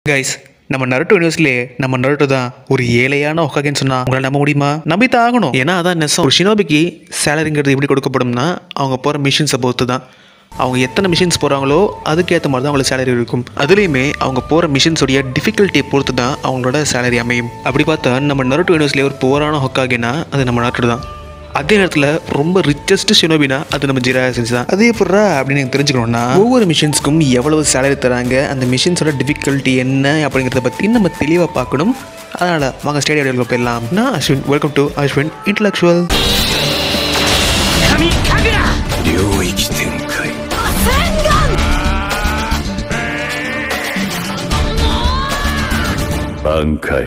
guys நம்ம Naruto யூனிவர்ஸ்லேயே நம்ம Naruto தான் ஒரு ஏழையான ஒக்காகன்னு சொன்னா உங்களால் நம்ப முடியுமா நம்பித்தான் ஆகணும் ஏன்னா அதான் நெசம் ஒரு ஷினோபிக்கு சேலரிங்கிறது எப்படி கொடுக்கப்படும்னா அவங்க போகிற மிஷின்ஸை பொறுத்து தான் அவங்க எத்தனை மிஷின்ஸ் போகிறாங்களோ அதுக்கேற்ற மாதிரி தான் அவங்களுக்கு சேலரி இருக்கும் அதுலேயுமே அவங்க போகிற மிஷின்ஸோடைய டிஃபிகல்ட்டியை பொறுத்து தான் அவங்களோட சேலரி அமையும் அப்படி பார்த்தா நம்ம நருட்டோ யூனிவர்ஸ்லேயே ஒரு போரான ஹொக்காகேனா அது நம்ம நருட்டோ தான் அதே நேரத்தில் ரொம்ப ரிச்சஸ்ட் ஷினோபினா அது நம்ம ஜிரா செஞ்சு தான் அதே எப்படா அப்படின்னு எனக்கு தெரிஞ்சுக்கணும்னா ஒவ்வொரு மிஷின்ஸ்க்கும் எவ்வளவு சேலரி தராங்க அந்த மிஷின்ஸோட டிஃபிகல்ட்டி என்ன அப்படிங்கிறத பற்றி நம்ம தெளிவாக பார்க்கணும் அதனால் வாங்க ஸ்டேடியம் போயிடலாம் நான் Ashwin welcome to Ashwin intellectual 神神楽領域展開 挽回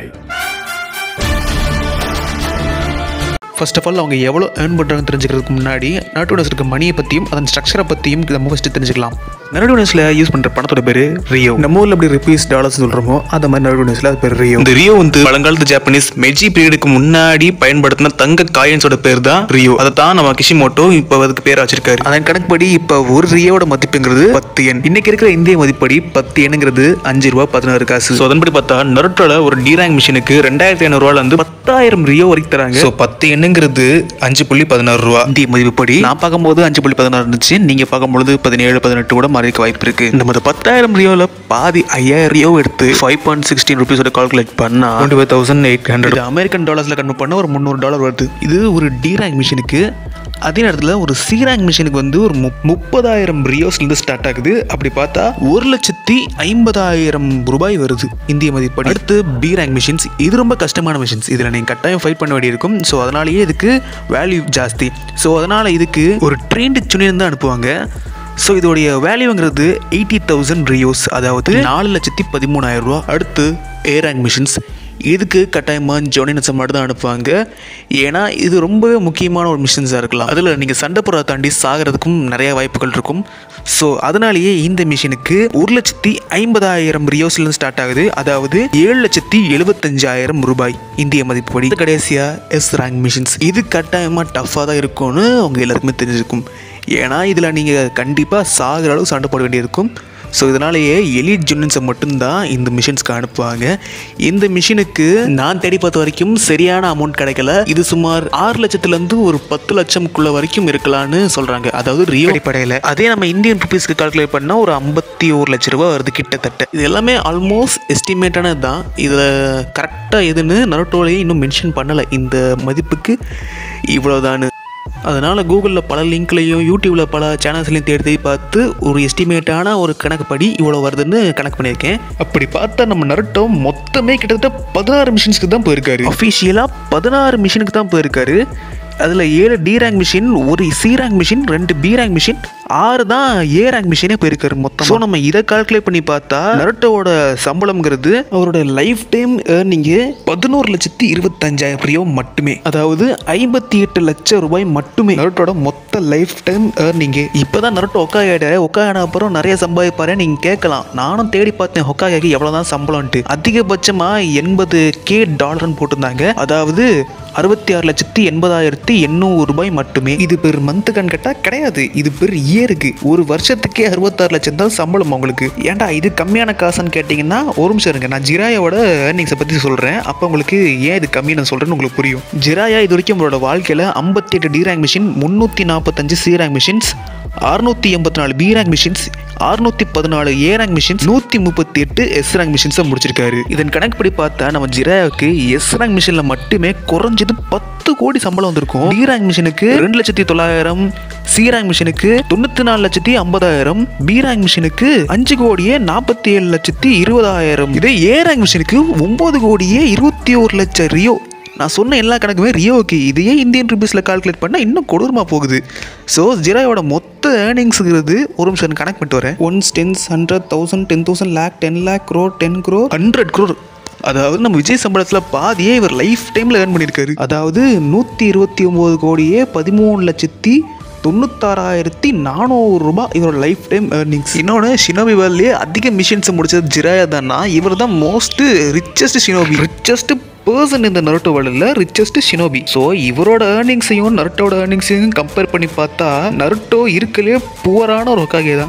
first of all அவங்க எவ்வளோ ஏர்ன் பண்ணுறாங்கன்னு தெரிஞ்சுக்கிறதுக்கு முன்னாடி நரட்டோனஸ் இருக்க மணியை பற்றியும் அதன் ஸ்ட்ரக்சரை பற்றியும் நம்ம ஃபஸ்ட்டு தெரிஞ்சுக்கலாம் நரட்டோனஸில் யூஸ் பண்ணுற பணத்தோட பேர் ரியோ நம்ம ஊரில் எப்படி ருபீஸ் டாலர்ஸ் சொல்கிறோமோ அந்த மாதிரி நரட்டோனஸில் அது பேர் ரியோ இந்த ரியோ வந்து பழங்காலத்து ஜாப்பனீஸ் மெஜி பீரியடுக்கு முன்னாடி பயன்படுத்தின தங்க காயின்ஸோட பேர் தான் ரியோ அதை தான் நம்ம கிஷிமோட்டோ இப்போ அதுக்கு பேர் வச்சிருக்காரு அதன் கணக்குப்படி இப்போ ஒரு ரியோட மதிப்புங்கிறது பத்து எண் இன்னைக்கு இருக்கிற இந்திய மதிப்படி பத்து எண்ணுங்கிறது அஞ்சு ரூபா பதினாறு காசு ஸோ அதன்படி பார்த்தா நருட்டோல ஒரு டிராங் மிஷினுக்கு ரெண்டாயிரத்தி ஐநூறுவால இருந்து பத்தாயிரம் ரியோ வரைக்கும் தராங்க ஸோ பத்து எண்ணுங்கிறது அஞ்சு புள்ளி பதினாறு ரூபா இந்திய மதிப்புப்படி நான் பார்க்கும்போது அஞ்சு புள்ளி பதினாறு இருந்துச்சு நீங்க பார்க்கும்போது பதினேழு பதினெட்டு கூட மாறி இருக்க வாய்ப்பு இருக்கு நம்ம இந்த பத்தாயிரம் ரியோல பாதி ஐயாயிரம் ரியோ எடுத்து ஃபைவ் பாயிண்ட் சிக்ஸ்டீன் ருபீஸோட கால்குலேட் பண்ணா twenty five thousand eight hundred American டாலர்ஸ்ல கன்வெர்ட் பண்ண ஒரு முந்நூறு டாலர் வருது இது ஒரு டிராங் மிஷினுக்கு அதே நேரத்தில் ஒரு சீராங் மிஷினுக்கு வந்து ஒரு முப் முப்பதாயிரம் ரியோஸ்லேருந்து ஸ்டார்ட் ஆகுது அப்படி பார்த்தா ஒரு லட்சத்தி ஐம்பதாயிரம் ரூபாய் வருது இந்திய மதிப்படி அடுத்து பி ரேங்க் மிஷின்ஸ் இது ரொம்ப கஷ்டமான மிஷின்ஸ் இதில் நீங்கள் கட்டாயம் ஃபைட் பண்ண வேண்டியிருக்கும் ஸோ அதனாலேயே இதுக்கு வேல்யூ ஜாஸ்தி ஸோ அதனால் இதுக்கு ஒரு ட்ரெயின்டு சுனியன் தான் அனுப்புவாங்க ஸோ இதோடைய வேல்யூங்கிறது எயிட்டி தௌசண்ட் ரியோஸ் அதாவது நாலு லட்சத்தி பதிமூணாயிரம் ரூபா அடுத்து ஏ ரேங்க் மிஷின்ஸ் இதுக்கு கட்டாயமாக ஜோனினஸை மட்டும் தான் அனுப்புவாங்க ஏன்னா இது ரொம்பவே முக்கியமான ஒரு மிஷின்ஸாக இருக்கலாம் அதில் நீங்கள் சண்டை போடுறத தாண்டி சாகிறதுக்கும் நிறைய வாய்ப்புகள் இருக்கும் ஸோ அதனாலேயே இந்த மிஷினுக்கு ஒரு லட்சத்தி ஐம்பதாயிரம் ரியோஸ்லேருந்து ஸ்டார்ட் ஆகுது அதாவது ஏழு லட்சத்தி எழுபத்தஞ்சாயிரம் ரூபாய் இந்திய மதிப்புப்படி இது கடைசியாக எஸ் ரேங்க் மிஷின்ஸ் இது கட்டாயமாக டஃப்பாக தான் இருக்கும்னு உங்கள் எல்லாருக்குமே தெரிஞ்சிருக்கும் ஏன்னா இதில் நீங்கள் கண்டிப்பாக சாகிற அளவு சண்டை போட வேண்டியிருக்கும் ஸோ இதனாலேயே எலிட் ஜுனின்ஸை மட்டும்தான் இந்த மிஷின்ஸ்க்கு அனுப்புவாங்க இந்த மிஷினுக்கு நான் தேடி பார்த்த வரைக்கும் சரியான அமௌண்ட் கிடைக்கல இது சுமார் ஆறு லட்சத்துலேருந்து ஒரு பத்து லட்சம்குள்ள வரைக்கும் இருக்கலாம்னு சொல்கிறாங்க அதாவது ரியோ அடிப்படையில் அதே நம்ம இந்தியன் ருபீஸ்க்கு கால்குலேட் பண்ணால் ஒரு ஐம்பத்தி ஒரு லட்ச ரூபா வருது கிட்டத்தட்ட இது எல்லாமே ஆல்மோஸ்ட் எஸ்டிமேட்டானது தான் இதில் கரெக்டாக எதுன்னு நரோட்டோலையே இன்னும் மென்ஷன் பண்ணலை இந்த மதிப்புக்கு இவ்வளோதான்னு அதனால் கூகுளில் பல லிங்க்லையும் யூடியூப்பில் பல சேனல்ஸ்லையும் தேடி தேடி பார்த்து ஒரு எஸ்டிமேட்டான ஒரு கணக்குப்படி இவ்வளோ வருதுன்னு கணக்கு பண்ணியிருக்கேன் அப்படி பார்த்தா நம்ம நருட்டோ மொத்தமே கிட்டத்தட்ட பதினாறு மிஷின்ஸ்க்கு தான் போயிருக்காரு அஃபிஷியலாக பதினாறு மிஷினுக்கு தான் போயிருக்காரு அதில் ஏழு டி ரேங்க் மிஷின் ஒரு சி ரேங்க் மிஷின் ரெண்டு பி ரேங்க் மிஷின் ஆறு தான் ஏ ரேங்க் மிஷினே போயிருக்காரு மொத்தம் ஸோ நம்ம இதை கால்குலேட் பண்ணி பார்த்தா நருட்டோவோட சம்பளம்ங்கிறது அவரோட லைஃப் டைம் ஏர்னிங்கு பதினோரு லட்சத்தி இருபத்தஞ்சாயிரம் ரியோ மட்டுமே அதாவது ஐம்பத்தி எட்டு லட்சம் ரூபாய் மட்டுமே நருட்டோட மொத்த லைஃப் டைம் ஏர்னிங்கு இப்போதான் நருட்டோ ஒக்காயாட ஒக்காயான அப்புறம் நிறைய சம்பாதிப்பாரு நீங்கள் கேட்கலாம் நானும் தேடி பார்த்தேன் ஒக்காயாக்கு எவ்வளோதான் சம்பளம்ட்டு அதிகபட்சமாக எண்பது கே டாலர்னு போட்டிருந்தாங்க அதாவது அறுபத்தி ஆறு லட்சத்தி எண்பதாயிரத்தி எண்ணூறு ரூபாய் மட்டுமே இது பெர் மந்த் கண் கேட்டால் கிடையாது இது பெர் இயருக்கு ஒரு வருஷத்துக்கே அறுபத்தாறு லட்சம் தான் சம்பளம் உங்களுக்கு ஏன்டா இது கம்மியான காசுன்னு கேட்டிங்கன்னா ஒரு நிமிஷம் இருங்க நான் ஜிராயோட ஏர்னிங்ஸை பற்றி சொல்கிறேன் அப்போ உங்களுக்கு ஏன் இது கம்மி நான் சொல்கிறேன்னு உங்களுக்கு புரியும் ஜிராயா இது வரைக்கும் அவரோட வாழ்க்கையில் ஐம்பத்தி எட்டு டி ரேங்க் மிஷின் முந்நூற்றி நாற்பத்தஞ்சு சி ரேங்க் மிஷின்ஸ் அறுநூத்தி எண்பத்தி நாலு பி ரேங்க் மிஷின்ஸ் அறுநூத்தி பதினாலு ஏ ரேங்க் மிஷின்ஸ் நூற்றி முப்பத்தி எட்டு எஸ் ரேங்க் மிஷின்ஸை முடிச்சிருக்காரு இதன் கணக்குப்படி பார்த்தா நம்ம ஜிராயாவுக்கு எஸ் ரேங்க் மிஷினில் மட்டுமே குறைஞ்சது பத்து கோடி சம்பளம் வந்திருக்கும் டி ரேங்க் மிஷினுக்கு ரெண்டு லட்சத்தி தொள்ளாயிரம் சி ரேங்க் மிஷினுக்கு தொண்ணூற்றி நாலு லட்சத்தி ஐம்பதாயிரம் பி ரேங்க் மிஷினுக்கு அஞ்சு கோடியே நாற்பத்தி ஏழு லட்சத்தி இருபதாயிரம் இதே ஏ ரேங்க் மிஷினுக்கு ஒம்பது கோடியே இருபத்தி ஒரு லட்சம் ரியோ நான் சொன்ன எல்லா கணக்குமே ரியோவுக்கு இதையே இந்தியன் ருபீஸில் கால்குலேட் பண்ணால் இன்னும் கொடூரமாக போகுது ஸோ ஜிராயோட மொத்த ஏர்னிங்ஸுங்கிறது ஒரு நிமிஷம் நான் கணக்கு பண்ணிட்டு வரேன் ones tens hundred thousand ten thousand lakh ten lakh crore ten crore hundred crore அதாவது நம்ம விஜய் சம்பளத்தில் பாதியே இவர் லைஃப் டைமில் ஏர்ன் பண்ணியிருக்காரு அதாவது நூற்றி இருபத்தி ஒம்பது கோடியே பதிமூணு லட்சத்தி தொண்ணூத்தாறாயிரத்தி நானூறு ரூபாய் இவரோட லைஃப் டைம் ஏர்னிங்ஸ் இன்னொன்று ஷினோபி வேர்ல்ட்லேயே அதிக மிஷின்ஸ் முடிச்சது ஜிராயா தானா இவர் தான் most richest shinobi richest person இந்த நருட்டோ வேர்ல்டில் ரிச்சஸ்ட் ஷினோபி ஸோ இவரோட ஏர்னிங்ஸையும் நருட்டோட ஏர்னிங்ஸையும் கம்பேர் பண்ணி பார்த்தா நருட்டோ இருக்கலே புவரான ஒரு ஒக்காகே தான்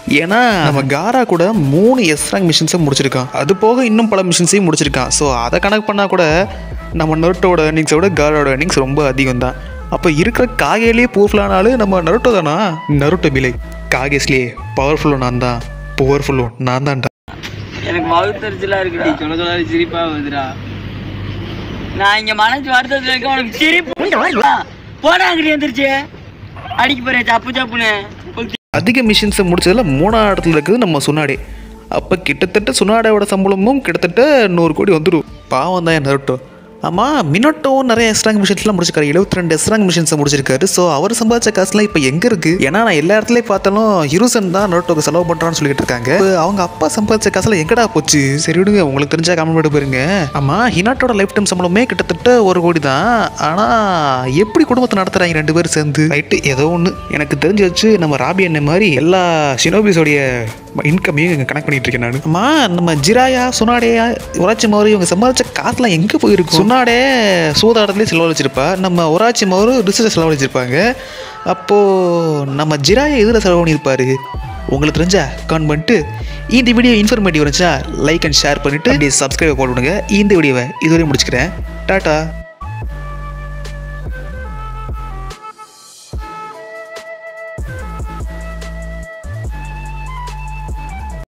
ஏன்னா நம்ம காரா கூட மூணு எஸ் ரேங்க் மிஷின்ஸை முடிச்சிருக்கான் அது போக இன்னும் பல மிஷின்ஸையும் முடிச்சிருக்கான் ஸோ அதை கணக்கு பண்ணால் கூட நம்ம நருட்டோட earnings விட காராவோட earnings ரொம்ப அதிகம் தான் அப்போ இருக்கிற காகேலேயே பவர்ஃபுல்லான ஆளு நம்ம நருட்டோ தானா நருட்டோ பிலை காகேஸ்லேயே பவர்ஃபுல்லும் நான் தான் பவர்ஃபுல்லும் நான் தான்டா எனக்கு வகுத்தறிச்சலா இருக்குடா சொல்ல சொல்ல சிரிப்பா வருதுடா நான் இங்க மனசு வருத்தத்துல இருக்க உனக்கு சிரிப்பு போடா அங்கிட்டு எந்திரிச்சு அடிக்க போறேன் சப்பு சப்புன்னு அதிக மிஷின்ஸை முடிச்சதுல மூணாவது இடத்துல இருக்குது நம்ம சுனாடே அப்போ கிட்டத்தட்ட சுனாடேவோட சம்பளமும் கிட்டத்தட்ட நூறு கோடி வந்துடும் பாவம் தான் நருட்டோ ஆமாம் மினோட்டோவும் நிறைய எஸ்ட்ராங் மிஷின்ஸ்லாம் முடிச்சிருக்காரு 72 ரெண்டு எஸ்ட்ராங் மிஷின்ஸை முடிச்சிருக்காரு ஸோ அவர் சம்பாதிச்ச காசுலாம் இப்போ எங்கே இருக்குது ஏன்னா நான் எல்லா இடத்துலையும் பார்த்தாலும் ஹிருசன் தான் நருட்டோக்கு செலவு பண்ணுறான்னு சொல்லிட்டு இருக்காங்க இப்ப அவங்க அப்பா சம்பாதிச்ச காசுலாம் எங்கடா போச்சு சரி விடுங்க உங்களுக்கு தெரிஞ்சா கமெண்ட் பண்ணி பாருங்க ஆமாம் ஹினாட்டோட லைஃப் டைம் சம்பளமே கிட்டத்தட்ட ஒரு கோடி தான் ஆனால் எப்படி குடும்பத்தை நடத்துகிறாங்க ரெண்டு பேரும் சேர்ந்து ரைட்டு ஏதோ ஒன்று எனக்கு தெரிஞ்சு வச்சு நம்ம ராபி அண்ணன் மாதிரி எல்லா ஷினோபிஸோடைய இன்கமையும் இங்கே கனெக்ட் பண்ணிட்டு இருக்கேன் நான் அம்மா நம்ம ஜிராயா சுனாடேயா உராச்சி மௌரி இவங்க சம்பாதிச்ச காசுலாம் எங்கே போயிருக்கும் சுனாடே சூதாட்டத்துலேயே செலவழிச்சிருப்பா நம்ம உராச்சி மௌரு ரிசர்ச் செலவழிச்சிருப்பாங்க அப்போது நம்ம ஜிராயா எதில் செலவு பண்ணியிருப்பாரு உங்களுக்கு தெரிஞ்சா கமெண்ட் பண்ணிட்டு இந்த வீடியோ இன்ஃபர்மேட்டிவ் இருந்துச்சா லைக் அண்ட் ஷேர் பண்ணிவிட்டு அப்படியே சப்ஸ்கிரைப் போட்டு விடுங்க இந்த வீடியோவை இதுவரையும் முடிச்சுக்கிறேன் டாட்டா